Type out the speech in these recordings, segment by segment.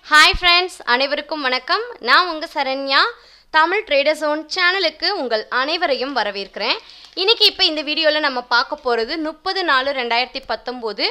hi friends அனைவருக்கும் வணக்கம் நான் உங்கள் சரண்யா தமிழ் ட்ரேடர் ஜோன் சேனலுக்கு உங்கள் அனைவரையும் வரவேற்கிறேன் இன்னைக்கு இப்போ இந்த வீடியோவில் நம்ம பார்க்க போகிறது முப்பது நாலு ரெண்டாயிரத்தி பத்தொம்போது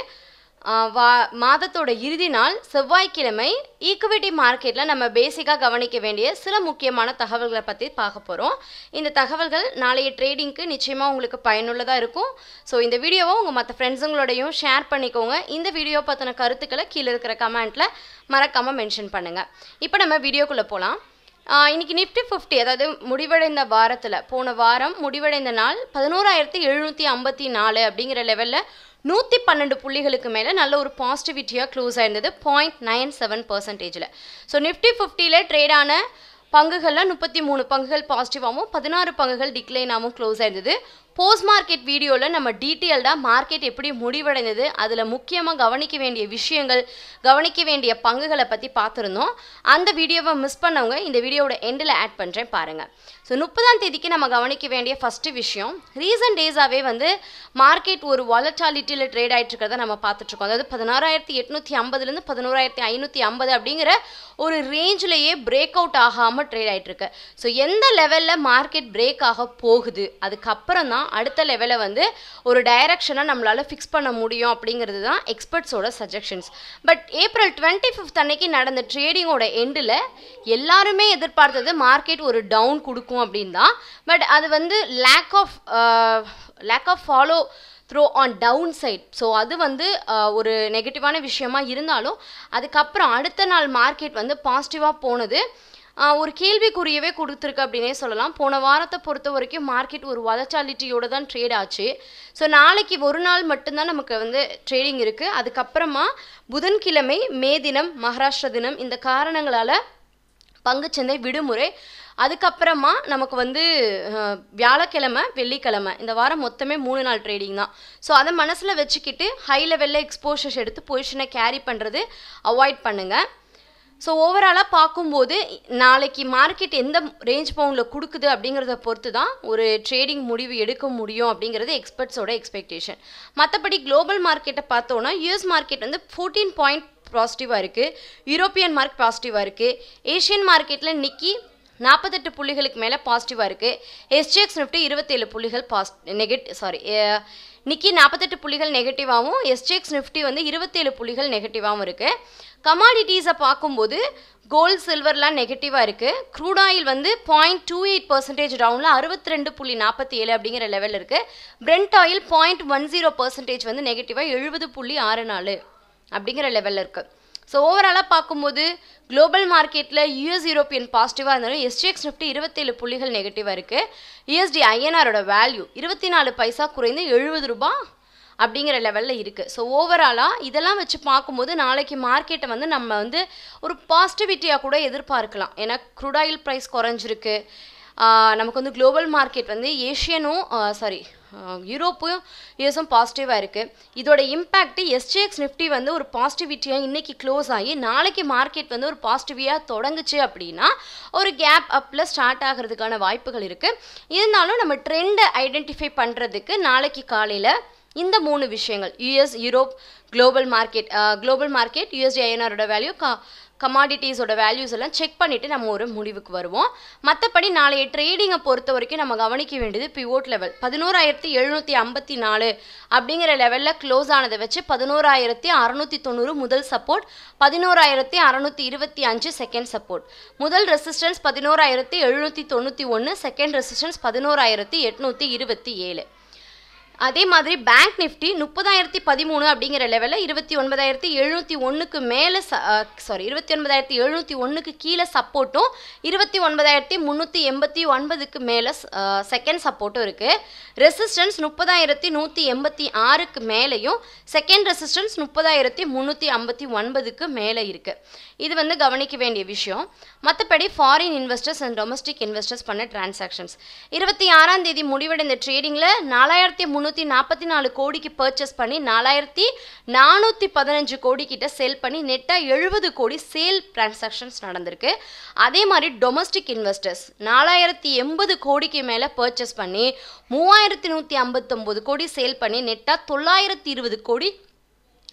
வா மாதத்தோட இறுதி நாள் செவ்வாய்க்கிழமை ஈக்குவிட்டி மார்க்கெட்டில் நம்ம பேசிக்காக கவனிக்க வேண்டிய சில முக்கியமான தகவல்களை பற்றி பார்க்க போகிறோம் இந்த தகவல்கள் நாளைய ட்ரேடிங்க்கு நிச்சயமாக உங்களுக்கு பயனுள்ளதாக இருக்கும் ஸோ இந்த வீடியோவை உங்கள் மற்ற ஃப்ரெண்ட்ஸுங்களோடையும் ஷேர் பண்ணிக்கோங்க இந்த வீடியோ பற்றின கருத்துக்களை கீழே இருக்கிற கமெண்ட்டில் மறக்காமல் மென்ஷன் பண்ணுங்கள் இப்போ நம்ம வீடியோக்குள்ளே போகலாம் ஆஹ் இன்னைக்கு நிஃப்டி ஃபிஃப்டி அதாவது முடிவடைந்த வாரத்தில் போன வாரம் முடிவடைந்த நாள் பதினோராயிரத்தி எழுநூற்றி ஐம்பத்தி நாலு அப்படிங்கிற லெவலில் நூற்றி பன்னெண்டு புள்ளிகளுக்கு மேலே நல்ல ஒரு பாசிட்டிவிட்டியாக க்ளோஸ் ஆயிருந்தது பாயிண்ட் நைன் செவன் பர்சன்டேஜில் ஸோ நிஃப்டி ஃபிஃப்டியில் ட்ரேடான பங்குகளில் முப்பத்தி மூணு பங்குகள் பாசிட்டிவாகவும் பதினாறு பங்குகள் டிக்ளைனாகவும் க்ளோஸ் ஆயிருந்தது போஸ்ட் மார்க்கெட் வீடியோவில் நம்ம டீட்டெயில்டாக மார்க்கெட் எப்படி முடிவடைந்தது அதில் முக்கியமாக கவனிக்க வேண்டிய விஷயங்கள் கவனிக்க வேண்டிய பங்குகளை பற்றி பார்த்துருந்தோம் அந்த வீடியோவை மிஸ் பண்ணவங்க இந்த வீடியோவோட எண்டில் ஆட் பண்ணுறேன் பாருங்கள் ஸோ முப்பதாம் தேதிக்கு நம்ம கவனிக்க வேண்டிய ஃபஸ்ட்டு விஷயம் ரீசன்ட் டேஸாகவே வந்து மார்க்கெட் ஒரு வாலட்டாலிட்டியில் ட்ரேட் ஆகிட்டு இருக்கிறத நம்ம பார்த்துட்ருக்கோம் அதாவது பதினாறாயிரத்தி எட்நூற்றி ஐம்பதுலேருந்து பதினோராயிரத்தி ஐநூற்றி ஐம்பது அப்படிங்கிற ஒரு ரேஞ்சிலேயே பிரேக் அவுட் ஆகாமல் ட்ரேட் ஆகிட்டு இருக்கு ஸோ எந்த லெவலில் மார்க்கெட் பிரேக் ஆக போகுது அதுக்கப்புறம் தான் அடுத்த லெவலில் வந்து ஒரு டைரக்ஷனாக நம்மளால் ஃபிக்ஸ் பண்ண முடியும் அப்படிங்கிறது தான் எக்ஸ்பர்ட்ஸோட suggestions but April twenty fifth அன்னைக்கு நடந்த ட்ரேடிங்கோட எண்டில் எல்லாருமே எதிர்பார்த்தது மார்க்கெட் ஒரு டவுன் கொடுக்கும் அப்படின்னு தான் பட் அது வந்து lack of lack of follow through on down side so அது வந்து ஆஹ், ஒரு நெகட்டிவான விஷயமா இருந்தாலும் அதுக்கப்புறம் அடுத்த நாள் மார்க்கெட் வந்து பாசிட்டிவாக போனது ஆஹ், ஒரு கேள்விக்குரியவே கொடுத்துருக்கு அப்படின்னே சொல்லலாம் போன வாரத்தை பொறுத்த வரைக்கும் மார்க்கெட் ஒரு வளச்சாலிட்டியோட தான் ட்ரேட் ஆச்சு ஸோ நாளைக்கு ஒரு நாள் மட்டும்தான் நமக்கு வந்து ட்ரேடிங் இருக்குது அதுக்கப்புறமா புதன்கிழமை மே தினம் மகாராஷ்டிர தினம் இந்த காரணங்களால் பங்குச்சந்தை விடுமுறை அதுக்கப்புறமா நமக்கு வந்து அஹ், வியாழக்கிழமை வெள்ளிக்கிழமை இந்த வாரம் மொத்தமே மூணு நாள் ட்ரேடிங் தான் ஸோ அதை மனசில் வச்சுக்கிட்டு ஹை லெவலில் எக்ஸ்போஷர்ஸ் எடுத்து பொசிஷனை கேரி பண்ணுறது அவாய்ட் பண்ணுங்கள் ஸோ ஓவராலாக பார்க்கும்போது நாளைக்கு மார்க்கெட் எந்த ரேஞ்ச் பவுண்டில் கொடுக்குது அப்படிங்கிறத பொறுத்து தான் ஒரு ட்ரேடிங் முடிவு எடுக்க முடியும் அப்படிங்கிறது எக்ஸ்பர்ட்ஸோட எக்ஸ்பெக்டேஷன் மற்றபடி குளோபல் மார்க்கெட்டை பார்த்தோன்னா யூஎஸ் மார்க்கெட் வந்து ஃபோர்டீன் பாயிண்ட் பாசிட்டிவாக இருக்குது யூரோப்பியன் மார்க் பாசிட்டிவாக இருக்குது ஏஷியன் மார்க்கெட்டில் நிக்கி நாற்பத்தெட்டு புள்ளிகளுக்கு மேலே பாசிட்டிவாக இருக்குது எஸ்ஜிஎக்ஸ் நிஃப்டி இருபத்தேழு புள்ளிகள் பாஸ் நெகட் சாரி நிக்கி நாற்பத்தெட்டு புள்ளிகள் நெகட்டிவாகவும் எஸ்ஜிஎக்ஸ் நிஃப்டி வந்து இருபத்தேழு புள்ளிகள் நெகட்டிவாகவும் இருக்குது கமாடிட்டிஸை பார்க்கும்போது கோல்டு சில்வர்லாம் நெகட்டிவாக இருக்குது க்ரூட் ஆயில் வந்து பாயிண்ட் டூ எயிட் பர்சன்டேஜ் டவுனில் அறுபத்தி ரெண்டு புள்ளி நாற்பத்தி ஏழு அப்படிங்கிற லெவலில் இருக்குது Brent oil point one zero percentage வந்து நெகட்டிவாக எழுபது புள்ளி ஆறு நாலு அப்படிங்கிற லெவலில் இருக்குது ஸோ ஓவராலாக பார்க்கும்போது குளோபல் மார்க்கெட்டில் யூஎஸ் யூரோப்பியன் பாசிட்டிவாக இருந்தாலும் எஸ்டிஎக்ஸ் நிஃப்டி இருபத்தேழு புள்ளிகள் நெகட்டிவாக இருக்குது யூஎஸ்டி ஐஎன்ஆரோட வேல்யூ இருபத்தி நாலு பைசா குறைந்து எழுபது ரூபாய் அப்படிங்கிற லெவலில் இருக்குது ஸோ ஓவராலாக இதெல்லாம் வச்சு பார்க்கும்போது நாளைக்கு மார்க்கெட்டை வந்து நம்ம வந்து ஒரு பாசிட்டிவிட்டியாக கூட எதிர்பார்க்கலாம் ஏன்னா க்ரூடாயில் ப்ரைஸ் குறைஞ்சிருக்கு ஆஹ் நமக்கு வந்து குளோபல் மார்க்கெட் வந்து ஏஷியனும் சாரி யூரோப்பும் யூஎஸும் பாசிட்டிவாக இருக்குது இதோட இம்பேக்ட் எஸ்டிஎக்ஸ் நிஃப்டி வந்து ஒரு பாசிட்டிவிட்டியாக இன்னைக்கு க்ளோஸ் ஆகி நாளைக்கு மார்க்கெட் வந்து ஒரு பாசிட்டிவியாக தொடங்குச்சு அப்படின்னா ஒரு கேப் அப்பில் ஸ்டார்ட் ஆகிறதுக்கான வாய்ப்புகள் இருக்குது இருந்தாலும் நம்ம ட்ரெண்டை ஐடென்டிஃபை பண்ணுறதுக்கு நாளைக்கு காலையில் இந்த மூணு விஷயங்கள் US Europe global market global market USD ஐஎன்ஆரோட வேல்யூ க கமாடிட்டிஸோட வேல்யூஸ் எல்லாம் செக் பண்ணிவிட்டு நம்ம ஒரு முடிவுக்கு வருவோம் மற்றபடி நாளைய ட்ரேடிங்கை பொறுத்த வரைக்கும் நம்ம கவனிக்க வேண்டியது பிவோட் லெவல் பதினோராயிரத்தி எழுநூற்றி ஐம்பத்தி நாலு அப்படிங்கிற லெவலில் க்ளோஸ் ஆனதை வச்சு பதினோராயிரத்தி அறநூற்றி தொண்ணூறு முதல் சப்போர்ட் பதினோராயிரத்தி அறநூற்றி இருபத்தி அஞ்சு செகண்ட் சப்போர்ட் முதல் ரெசிஸ்டன்ஸ் பதினோராயிரத்தி எழுநூற்றி தொண்ணூற்றி ஒன்று செகண்ட் ரெசிஸ்டன்ஸ் பதினோராயிரத்தி எட்நூற்றி இருபத்தி ஏழு அதே மாதிரி பேங்க் நிஃப்டி முப்பதாயிரத்தி பதிமூணு அப்படிங்கிற லெவலில் இருபத்தி ஒன்பதாயிரத்தி எழுநூற்றி ஒன்றுக்கு மேலே சாரி இருபத்தி ஒன்பதாயிரத்தி எழுநூற்றி ஒன்றுக்கு கீழே சப்போர்ட்டும் இருபத்தி ஒன்பதாயிரத்தி முந்நூற்றி எண்பத்தி ஒன்பதுக்கு மேலே செகண்ட் சப்போர்ட்டும் இருக்குது ரெசிஸ்டன்ஸ் முப்பதாயிரத்தி நூற்றி எண்பத்தி ஆறுக்கு மேலேயும் செகண்ட் ரெசிஸ்டன்ஸ் முப்பதாயிரத்தி முந்நூற்றி ஐம்பத்தி ஒன்பதுக்கு மேலே இருக்குது இது வந்து கவனிக்க வேண்டிய விஷயம் மற்றபடி foreign investors and domestic investors பண்ண டிரான்சாக்ஷன்ஸ் இருபத்தி ஆறாம் தேதி முடிவடைந்த ட்ரேடிங்கில் நாலாயிரத்தி முந்நூற்றி நாற்பத்தி நாலு கோடிக்கு பர்ச்சேஸ் பண்ணி நாலாயிரத்தி நானூற்றி பதினஞ்சு கோடி கிட்ட சேல் பண்ணி நெட்டாக எழுபது கோடி சேல் டிரான்சாக்ஷன்ஸ் நடந்திருக்கு அதே மாதிரி டொமஸ்டிக் இன்வெஸ்டர்ஸ் நாலாயிரத்தி எண்பது கோடிக்கு மேலே பர்ச்சேஸ் பண்ணி மூவாயிரத்தி நூற்றி ஐம்பத்தொம்போது கோடி சேல் பண்ணி நெட்டாக தொள்ளாயிரத்தி இருபது கோடி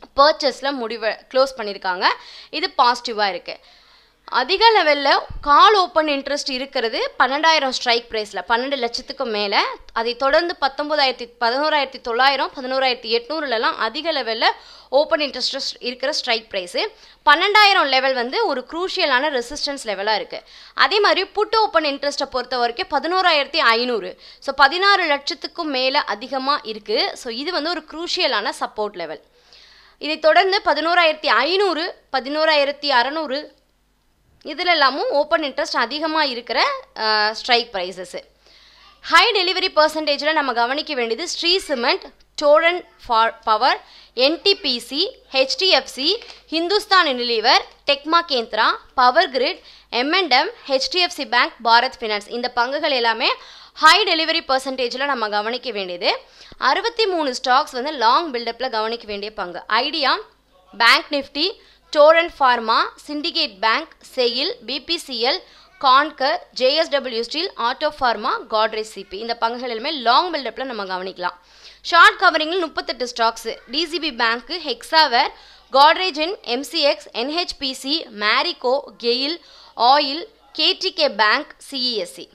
பர்ச்சேஸில் முடிவை க்ளோஸ் பண்ணியிருக்காங்க இது பாசிட்டிவாக இருக்குது அதிக லெவலில் கால் ஓப்பன் இன்ட்ரெஸ்ட் இருக்கிறது பன்னெண்டாயிரம் ஸ்ட்ரைக் ப்ரைஸில் பன்னெண்டு லட்சத்துக்கு மேலே அதை தொடர்ந்து பத்தொம்போதாயிரத்தி பதினோராயிரத்தி தொள்ளாயிரம் பதினோராயிரத்தி எட்நூறுலலாம் அதிக லெவலில் ஓப்பன் இன்ட்ரெஸ்ட் இருக்கிற ஸ்ட்ரைக் ப்ரைஸு பன்னெண்டாயிரம் லெவல் வந்து ஒரு குரூஷியலான ரெசிஸ்டன்ஸ் லெவலாக இருக்குது அதே மாதிரி புட் ஓப்பன் இன்ட்ரெஸ்ட்டை பொறுத்த வரைக்கும் பதினோராயிரத்தி ஐநூறு ஸோ பதினாறு லட்சத்துக்கும் மேலே அதிகமாக இருக்குது ஸோ இது வந்து ஒரு குரூஷியலான சப்போர்ட் லெவல் இதை தொடர்ந்து பதினோராயிரத்தி ஐநூறு பதினோராயிரத்தி அறநூறு இதில் எல்லாமும் ஓப்பன் இன்ட்ரெஸ்ட் அதிகமாக இருக்கிற ஸ்ட்ரைக் ப்ரைஸஸ்ஸு ஹை டெலிவரி பர்சன்டேஜில் நம்ம கவனிக்க வேண்டியது ஸ்ரீ சிமெண்ட் டோரன் ஃபார் Power NTPC HDFC Hindustan Unilever டெக்மா கேந்திரா பவர் கிரிட் எம்என்டம் ஹெச்டிஎஃப்சி பேங்க் பாரத் ஃபினான்ஸ் இந்த பங்குகள் எல்லாமே ஹை டெலிவரி பர்சன்டேஜில் நம்ம கவனிக்க வேண்டியது அறுபத்தி மூணு ஸ்டாக்ஸ் வந்து லாங் பில்டப்பில் கவனிக்க வேண்டிய பங்கு Idea Bank Nifty Torrent Pharma Syndicate Bank SAIL BPCL Concor JSW Steel auto pharma Godrej CP இந்த பங்குகள் எல்லாமே லாங் பில்டப்பில் நம்ம கவனிக்கலாம் ஷார்ட் கவரிங்கில் முப்பத்தெட்டு ஸ்டாக்ஸு டிசிபி பேங்க்கு ஹெக்ஸாவேர் காட்ரேஜின் MCX NHPC Marico GAIL Oil KTK Bank CESC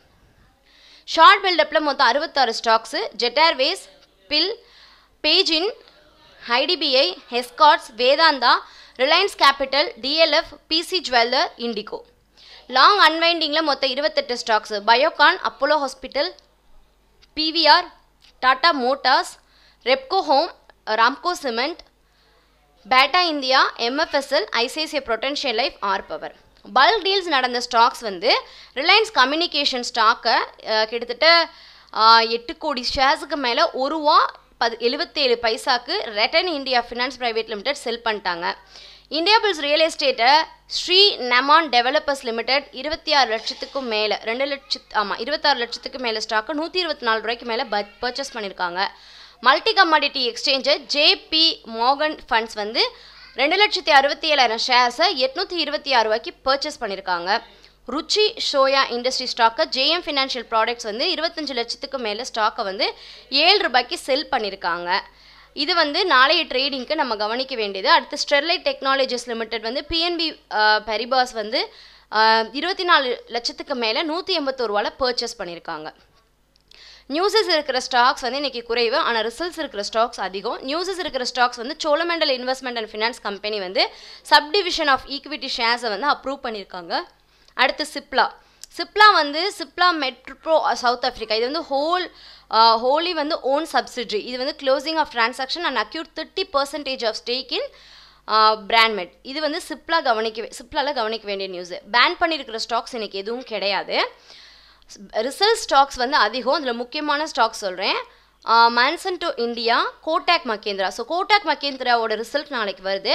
short பில்டப்பில் மொத்தம் அறுபத்தாறு ஸ்டாக்ஸு ஜெட்டார்வேஸ் பில் பேஜின் IDBI Escorts Vedanta Reliance Capital DLF PC Jeweller Indigo long அன்வைண்டிங்கில் மொத்தம் இருபத்தெட்டு stocks Biocon Apollo Hospital PVR Tata Motors Repco Home Ramco Cement Bata India MFSL ICICI Prudential Life R Power bulk deals நடந்த stocks வந்து Reliance Communication ஸ்டாக்கை கிட்டத்தட்ட அஹ், எட்டு கோடி ஷேர்ஸுக்கு மேலே ஒரு ரூபா பது எழுபத்தேழு பைசாக்கு ரெட்டன் India Finance Private Limited sell பண்ணிட்டாங்க இந்தியா பில்ஸ் ரியல் எஸ்டேட்டை ஸ்ரீ நெமான் டெவலப்பர்ஸ் லிமிடெட் இருபத்தி ஆறு லட்சத்துக்கும் மேலே ரெண்டு லட்சத்து ஆமாம் இருபத்தாறு லட்சத்துக்கு மேலே ஸ்டாக்கை நூற்றி இருபத்தி நாலு ரூபாய்க்கு மேலே பர்ச்சேஸ் பண்ணியிருக்காங்க multi commodity exchanger JP Morgan Funds வந்து ரெண்டு லட்சத்தி அறுபத்தி ஏழாயிரம் ஷேர்ஸை எட்நூற்றி இருபத்தி ஆறு ரூபாய்க்கு பர்ச்சேஸ் பண்ணியிருக்காங்க ருச்சி ஷோயா இண்டஸ்ட்ரி ஸ்டாக்கை ஜேஎம் ஃபினான்ஷியல் ப்ராடக்ட்ஸ் வந்து இருபத்தஞ்சு லட்சத்துக்கு மேலே ஸ்டாக்கை வந்து ஏழு ரூபாய்க்கு செல் பண்ணியிருக்காங்க இது வந்து நாளைய ட்ரேடிங்க்கு நம்ம கவனிக்க வேண்டியது அடுத்து ஸ்டெர்லைட் டெக்னாலஜிஸ் லிமிடெட் வந்து பிஎன்பி பெரிபாஸ் வந்து இருபத்தி நாலு லட்சத்துக்கு மேலே நூற்றி எண்பத்தோரு ரூபாவில் பர்ச்சேஸ் பண்ணியிருக்காங்க நியூஸஸ் இருக்கிற ஸ்டாக்ஸ் வந்து இன்னைக்கு குறைவு ஆனால் ரிசல்ட்ஸ் இருக்கிற ஸ்டாக்ஸ் அதிகம் நியூஸஸ் இருக்கிற ஸ்டாக்ஸ் வந்து Cholamandalam Investment and Finance Company வந்து சப்டிவிஷன் ஆஃப் ஈக்விட்டி ஷேர்ஸை வந்து அப்ரூவ் பண்ணியிருக்காங்க அடுத்து சிப்லா சிப்லா வந்து சிப்லா மெட்ரோ சவுத் ஆஃப்ரிக்கா இது வந்து ஹோல் ஹோலி வந்து ஓன் சப்சிட்ரி இது வந்து closing of transaction and acquired thirty percentage of stake in Brandmed இது வந்து சிப்லா கவனிக்க சிப்லாவில் கவனிக்க வேண்டிய நியூஸ் பேன் பண்ணியிருக்கிற ஸ்டாக்ஸ் இன்னைக்கு எதுவும் கிடையாது ரிசல்ட் ஸ்டாக்ஸ் வந்து அதிகம் அதில் முக்கியமான ஸ்டாக்ஸ் சொல்கிறேன் Monsanto India Kotak Mahindra so Kotak மகேந்திராவோட ரிசல்ட் நாளைக்கு வருது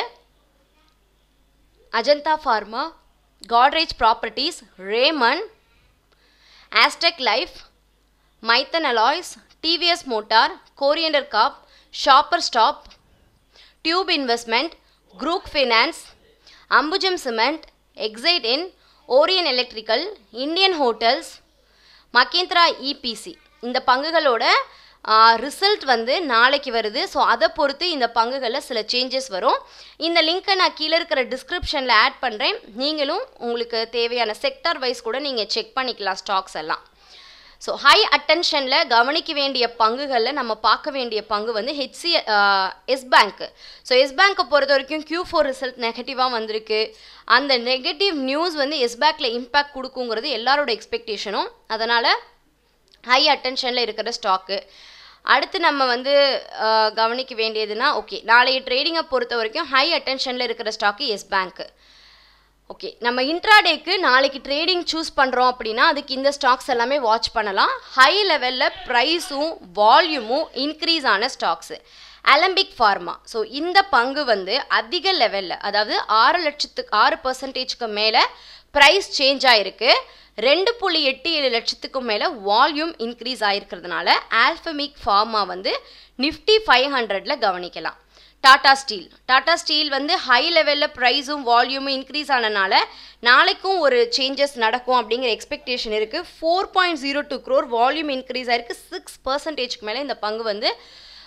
Ajanta Pharma Godrej Properties Raymond Astec Life Maithan Alloys TVS Motor கோரியண்டர் காப் Shopper Stop Tube Investment Group Finance Ambuja Cement Exide இன் Orient Electrical Indian Hotels Mahindra EPC இந்த பங்குகளோட ரிசல்ட் வந்து நாளைக்கு வருது ஸோ அதை பொறுத்து இந்த பங்குகளில் சில சேஞ்சஸ் வரும் இந்த லிங்க்கை நான் கீழே இருக்கிற டிஸ்கிரிப்ஷனில் ஆட் பண்ணுறேன் நீங்களும் உங்களுக்கு தேவையான செக்டார் வைஸ் கூட நீங்கள் செக் பண்ணிக்கலாம் ஸ்டாக்ஸ் எல்லாம் ஸோ ஹை அட்டென்ஷனில் கவனிக்க வேண்டிய பங்குகளில் நம்ம பார்க்க வேண்டிய பங்கு வந்து ஹெச்சி எஸ் பேங்க்கு ஸோ எஸ் பேங்க்கை பொறுத்த வரைக்கும் Q4 ஃபோர் ரிசல்ட் நெகட்டிவாக வந்திருக்கு அந்த நெகட்டிவ் நியூஸ் வந்து எஸ் பேங்க்கில் இம்பேக்ட் கொடுக்குங்கிறது எல்லாரோட எக்ஸ்பெக்டேஷனும் அதனால் ஹை அட்டென்ஷனில் இருக்கிற ஸ்டாக்கு அடுத்து நம்ம வந்து அஹ், கவனிக்க வேண்டியதுன்னா ஓகே நாளைய ட்ரேடிங்கை பொறுத்த வரைக்கும் ஹை அட்டென்ஷனில் இருக்கிற ஸ்டாக்கு எஸ் பேங்க்கு ஓகே நம்ம இன்ட்ராடேக்கு நாளைக்கு ட்ரேடிங் சூஸ் பண்ணுறோம் அப்படின்னா அதுக்கு இந்த ஸ்டாக்ஸ் எல்லாமே வாட்ச் பண்ணலாம் ஹை லெவலில் ப்ரைஸும் வால்யூமும் இன்க்ரீஸ் ஆன ஸ்டாக்ஸு அலம்பிக் ஃபார்மா ஸோ இந்த பங்கு வந்து அதிக லெவலில் அதாவது ஆறு லட்சத்துக்கு ஆறு பர்சன்டேஜ்க்கு மேலே ப்ரைஸ் சேஞ்ச் ஆயிருக்கு ரெண்டு புள்ளி எட்டு ஏழு லட்சத்துக்கு மேலே வால்யூம் இன்க்ரீஸ் ஆயிருக்கிறதுனால ஆல்ஃபமிக் ஃபார்மா வந்து நிஃப்டி ஃபைவ் ஹண்ட்ரடில் கவனிக்கலாம் டாடா ஸ்டீல் டாடா ஸ்டீல் வந்து ஹை லெவலில் ப்ரைஸும் வால்யூமும் இன்க்ரீஸ் ஆனனால நாளைக்கும் ஒரு சேஞ்சஸ் நடக்கும் அப்படிங்கிற எக்ஸ்பெக்டேஷன் இருக்குது four point zero two crore volume increase ஆயிருக்கு சிக்ஸ் பர்சன்டேஜ்க்கு மேலே இந்த பங்கு வந்து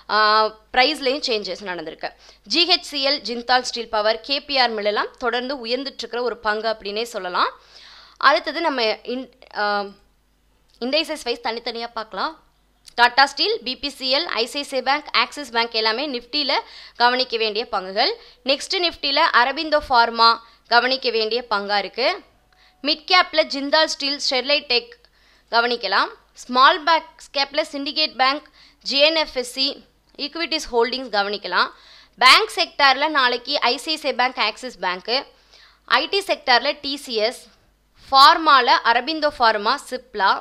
ப்ரைஸ்லேயும் சேஞ்சஸ் நடந்திருக்கு GHCL Jindal Steel Power KPR மில்லெல்லாம் தொடர்ந்து உயர்ந்துட்டுருக்கிற ஒரு பங்கு அப்படின்னே சொல்லலாம் அடுத்தது நம்ம இன் இண்டைசஸ் வைஸ் தனித்தனியாக பார்க்கலாம் Tata Steel BPCL ICICI Bank Axis Bank எல்லாமே நிஃப்டியில் கவனிக்க வேண்டிய பங்குகள் நெக்ஸ்ட் நிஃப்டியில் அரபிந்தோ ஃபார்மா கவனிக்க வேண்டிய பங்காக இருக்குது மிட் கேப்பில் ஜிந்தால் ஸ்டீல் ஸ்டெர்லைட் டெக் கவனிக்கலாம் ஸ்மால் பேங்க் கேப்பில் Syndicate Bank GNFSC equities holdings கவனிக்கலாம் பேங்க் செக்டாரில் நாளைக்கு ICICI Bank Axis Bank IT செக்டாரில் டிசிஎஸ் ஃபார்மாவில் அரபிந்தோ ஃபார்மா சிப்லா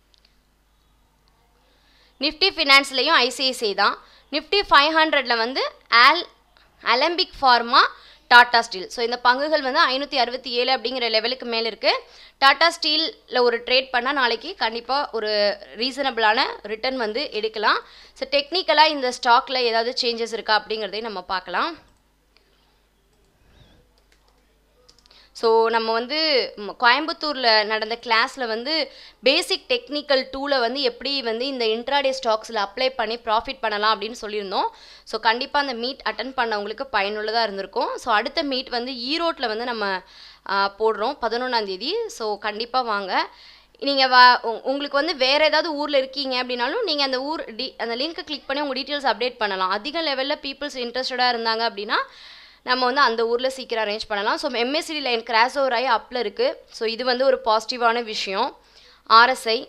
நிஃப்டி ஃபினான்ஸ்லேயும் ஐசிஐசிஐ தான் நிஃப்டி ஃபைவ் ஹண்ட்ரடில் வந்து all Alembic Pharma Tata Steel so இந்த பங்குகள் வந்து ஐநூற்றி அறுபத்தி ஏழு அப்படிங்கிற லெவலுக்கு மேலே இருக்குது டாடா ஸ்டீலில் ஒரு ட்ரேட் பண்ணால் நாளைக்கு கண்டிப்பாக ஒரு ரீசனபிளான ரிட்டர்ன் வந்து எடுக்கலாம் ஸோ டெக்னிக்கலாக இந்த ஸ்டாக்கில் ஏதாவது சேஞ்சஸ் இருக்கா அப்படிங்கிறதையும் நம்ம பார்க்கலாம் ஸோ நம்ம வந்து ம், கோயம்புத்தூரில் நடந்த கிளாஸில் வந்து பேசிக் டெக்னிக்கல் டூலை வந்து எப்படி வந்து இந்த இன்ட்ராடே ஸ்டாக்ஸில் அப்ளை பண்ணி ப்ராஃபிட் பண்ணலாம் அப்படின்னு சொல்லியிருந்தோம் ஸோ கண்டிப்பாக அந்த மீட் அட்டன் பண்ணவங்களுக்கு பயனுள்ளதாக இருந்திருக்கும் ஸோ அடுத்த மீட் வந்து ஈரோட்டில் வந்து நம்ம ஆ, போடுறோம் பதினொன்றாந்தேதி ஸோ கண்டிப்பாக வாங்க நீங்கள் வா உ- உங்களுக்கு வந்து வேறு ஏதாவது ஊரில் இருக்கீங்க அப்படின்னாலும் நீங்கள் அந்த ஊர் டி அந்த லிங்க்கை கிளிக் பண்ணி உங்கள் டீட்டெயில்ஸ் அப்டேட் பண்ணலாம் அதிக லெவலில் பீப்புள்ஸ் இன்ட்ரெஸ்டடாக இருந்தாங்க அப்படின்னா நம்ம வந்து அந்த ஊரில் சீக்கிரம் அரேஞ்ச் பண்ணலாம் so MSC line cross over ஆகி அப்பில் இருக்குது ஸோ இது வந்து ஒரு பாசிட்டிவான விஷயம் ஆர்எஸ்ஐ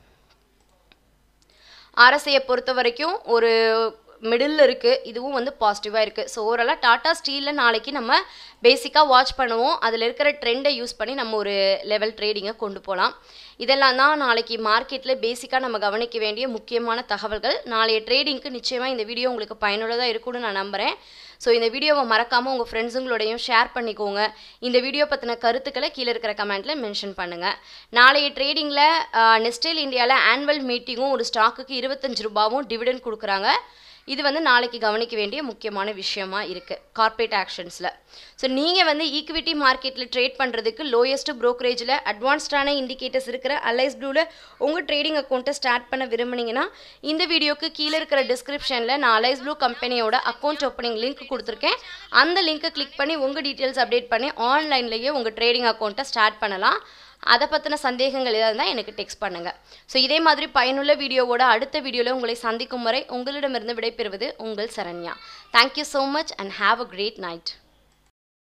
ஆர்எஸ்ஐயை பொறுத்த வரைக்கும் ஒரு மிடில் இருக்குது இதுவும் வந்து பாசிட்டிவாக இருக்குது ஸோ ஓவராலாக டாடா ஸ்டீலில் நாளைக்கு நம்ம பேசிக்காக வாட்ச் பண்ணுவோம் அதில் இருக்கிற ட்ரெண்டை யூஸ் பண்ணி நம்ம ஒரு லெவல் ட்ரேடிங்கை கொண்டு போகலாம் இதெல்லாம் தான் நாளைக்கு மார்க்கெட்டில் பேசிக்காக நம்ம கவனிக்க வேண்டிய முக்கியமான தகவல்கள் நாளைய ட்ரேடிங்க்கு நிச்சயமாக இந்த வீடியோ உங்களுக்கு பயனுள்ளதாக இருக்கும்னு நான் நம்புகிறேன் ஸோ இந்த வீடியோவை மறக்காமல் உங்கள் ஃப்ரெண்ட்ஸுங்களோடையும் ஷேர் பண்ணிக்கோங்க இந்த வீடியோ பற்றின கருத்துக்களை கீழே இருக்கிற கமெண்ட்டில் மென்ஷன் பண்ணுங்கள் நாளைய ட்ரேடிங்கில் நெஸ்டேல் இந்தியாவில் ஆனுவல் மீட்டிங்கும் ஒரு ஸ்டாக்குக்கு இருபத்தஞ்சு ரூபாவும் டிவிடெண்ட் கொடுக்குறாங்க இது வந்து நாளைக்கு கவனிக்க வேண்டிய முக்கியமான விஷயமா இருக்குது கார்ப்பரேட் ஆக்ஷன்ஸில் ஸோ நீங்கள் வந்து ஈக்விட்டி மார்க்கெட்டில் ட்ரேட் பண்ணுறதுக்கு லோயஸ்ட் ப்ரோக்கரேஜில் அட்வான்ஸ்டான இண்டிகேட்டர்ஸ் இருக்கிற அலைஸ் ப்ளூவில் உங்கள் ட்ரேடிங் அக்கௌண்ட்டை ஸ்டார்ட் பண்ண விரும்புனீங்கன்னா இந்த வீடியோக்கு கீழே இருக்கிற டிஸ்கிரிப்ஷனில் நான் அலைஸ் ப்ளூ கம்பெனியோட அக்கௌண்ட் ஓப்பனிங் லிங்க் கொடுத்துருக்கேன் அந்த லிங்க்கை கிளிக் பண்ணி உங்கள் டீட்டெயில்ஸ் அப்டேட் பண்ணி ஆன்லைன்லேயே உங்கள் ட்ரேடிங் அக்கௌண்ட்டை ஸ்டார்ட் பண்ணலாம் அதை பற்றின சந்தேகங்கள் ஏதாவது இருந்தால் எனக்கு டெக்ஸ்ட் பண்ணுங்கள் ஸோ இதே மாதிரி பயனுள்ள வீடியோவோட அடுத்த வீடியோவில் உங்களை சந்திக்கும் வரை உங்களிடமிருந்து விடைபெறுவது உங்கள் Saranya thank you so much and have a great night